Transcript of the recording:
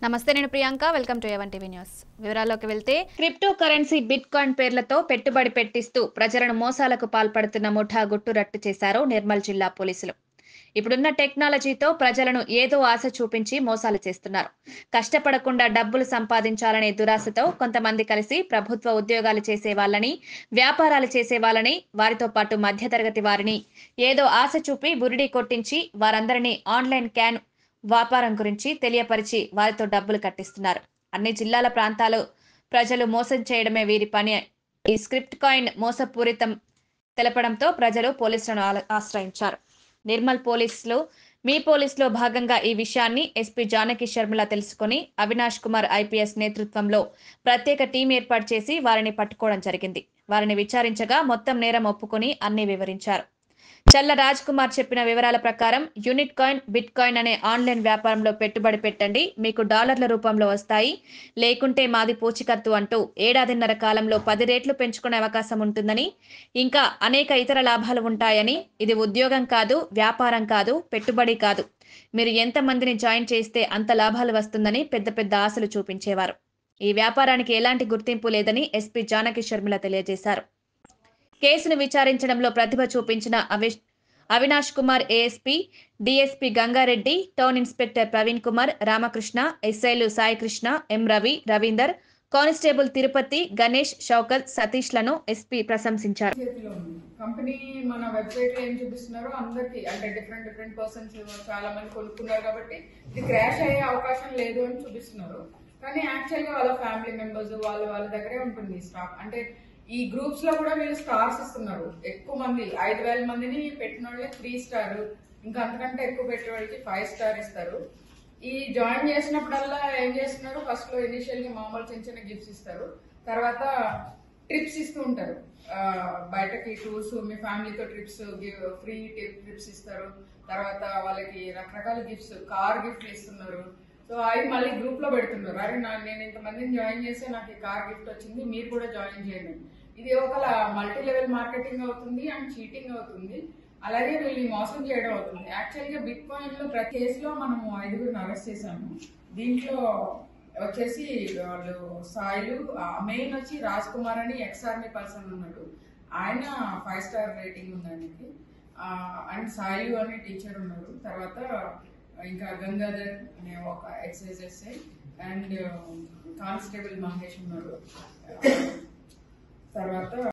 నమస్తే నేను Priyanka welcome to ఎవన్ టీవీ న్యూస్ వివరాల్లోకి వెళ్తే క్రిప్టో కరెన్సీ బిట్ కాయిన్ పేర్లతో పెట్టుబడి పెట్టిస్తూ ప్రజలను మోసాలకు పాల్పడుతున్న ముఠా గుట్టు రట్టు చేశారు నిర్మల్ జిల్లా పోలీసులు ఇప్పుడున్న టెక్నాలజీతో ప్రజలను ఏదో ఆశ చూపించి మోసాలు చేస్తున్నారు కష్టపడకుండా డబ్బులు సంపాదించాలనే దురాశతో కొంతమంది కలిసి ప్రభుత్వ ఉద్యోగాలు చేసే వాళ్ళని వ్యాపారాలు చేసే వాళ్ళని వారితో పాటు మధ్యతరగతి వారిని ఏదో ఆశ చూపి బురిడి కొట్టించి వారందరినీ ఆన్లైన్ క్యాన్ వ్యాపారం గురించి తెలియపరిచి వారితో డబ్బులు కట్టిస్తున్నారు అన్ని జిల్లాల ప్రాంతాలు ప్రజలు మోసం చేయడమే వీరి పని ఈ స్క్రిప్ట్ కాయిన్ మోసపూరితం తెలపడంతో ప్రజలు పోలీసులను ఆ- ఆశ్రయించారు నిర్మల్ పోలీసులు మీ పోలీసులో భాగంగా ఈ విషయాన్ని ఎస్పీ జానకి శర్మిల తెలుసుకొని అవినాష్ కుమార్ ఐపీఎస్ నేతృత్వంలో ప్రత్యేక టీం ఏర్పాటు చేసి వారిని పట్టుకోవడం జరిగింది వారిని విచారించగా మొత్తం నేరం ఒప్పుకొని అన్ని వివరించారు చల్ల రాజ్ కుమార్ చెప్పిన వివరాల ప్రకారం యూనిట్ కాయిన్ బిట్ కాయిన్ అనే ఆన్లైన్ వ్యాపారంలో పెట్టుబడి పెట్టండి మీకు డాలర్ల రూపంలో వస్తాయి లేకుంటే మాది పూచికత్తు అంటూ ఏడాదిన్నర కాలంలో పది రేట్లు పెంచుకునే అవకాశం ఉంటుందని ఇంకా అనేక ఇతర లాభాలు ఉంటాయని ఇది ఉద్యోగం కాదు వ్యాపారం కాదు పెట్టుబడి కాదు మీరు ఎంతమందిని జాయిన్ చేస్తే అంత లాభాలు వస్తుందని పెద్ద పెద్ద ఆశలు చూపించేవారు ఈ వ్యాపారానికి ఎలాంటి గుర్తింపు లేదని ఎస్పీ జానకి శర్మిల తెలియజేశారు కేసును విచారించడంలో ప్రతిభ చూపించిన అవిష్ Avinash Kumar ASP DSP Gangareddy town inspector Praveen Kumar Ramakrishna ఎస్ఐలు సాయికృష్ణ ఎం రవి రవీందర్ కానిస్టేబుల్ తిరుపతి గణేష్ షౌకత్ సతీష్లను ఎస్పీ ప్రశంసించారు చేతిలో ఉంది కంపెనీ మన వెబ్సైట్ లో ఏం చూపిస్తున్నారో అందరికి అంటే డిఫరెంట్ డిఫరెంట్ పర్సన్స్ చాలా మంది కొనుక్కున్నారు కాబట్టి ఇది క్రాష్ అయ్యే అవకాశం లేదు అని చూపిస్తున్నారు కానీ యాక్చువల్ గా వాళ్ళ ఫ్యామిలీ మెంబర్స్ వాళ్ళ వాళ్ళ దగ్గరే ఉంటుంది స్టాక్ అంటే ఈ గ్రూప్స్ లో కూడా వీళ్ళు స్టార్స్ ఇస్తున్నారు ఎక్కువ మంది ఐదు వేల మందిని పెట్టిన వాళ్ళకి త్రీ స్టార్ ఇంకా అంతకంటే ఎక్కువ పెట్టే వాళ్ళకి ఫైవ్ స్టార్ ఇస్తారు ఈ జాయిన్ చేసినప్పుడల్లా ఏం చేస్తున్నారు ఫస్ట్ లో ఇనిషియల్ గా మామూలు చిన్న చిన్న గిఫ్ట్స్ ఇస్తారు తర్వాత ట్రిప్స్ ఇస్తూ ఉంటారు ఆ, బయటకి టూర్స్ మీ ఫ్యామిలీతో ట్రిప్స్ ఫ్రీ ట్రిప్స్ ఇస్తారు తర్వాత వాళ్ళకి రకరకాల గిఫ్ట్స్ కార్ గిఫ్ట్లు ఇస్తున్నారు సో అవి మళ్ళీ గ్రూప్ లో పెడుతున్నారు అరే నా నేను ఇంతమందిని జాయిన్ చేస్తే నాకు ఈ కార్ గిఫ్ట్ వచ్చింది మీరు కూడా జాయిన్ చేయండి ఇది ఒక మల్టీ లెవెల్ మార్కెటింగ్ అవుతుంది అండ్ చీటింగ్ అవుతుంది అలాగే వీళ్ళని మోసం చేయడం అవుతుంది యాక్చువల్ గా బిట్ కాయిన్ లో ప్రతి కేసులో మనము ఐదుగురిని అరెస్ట్ చేశాము దీంట్లో వచ్చేసి వాళ్ళు సాయిలు మెయిన్ వచ్చి రాజ్ కుమార్ అని ఎక్స్ ఆర్మీ పర్సన్ ఉన్నాడు ఆయన ఫైవ్ స్టార్ రేటింగ్ ఉంది ఆయనకి ఆ, అండ్ సాయిలు అనే టీచర్ ఉన్నారు తర్వాత ఇంకా గంగాధర్ అనే ఒక ఎక్సైజ్ అండ్ కానిస్టేబుల్ మహేష్ ఉన్నారు తర్వాత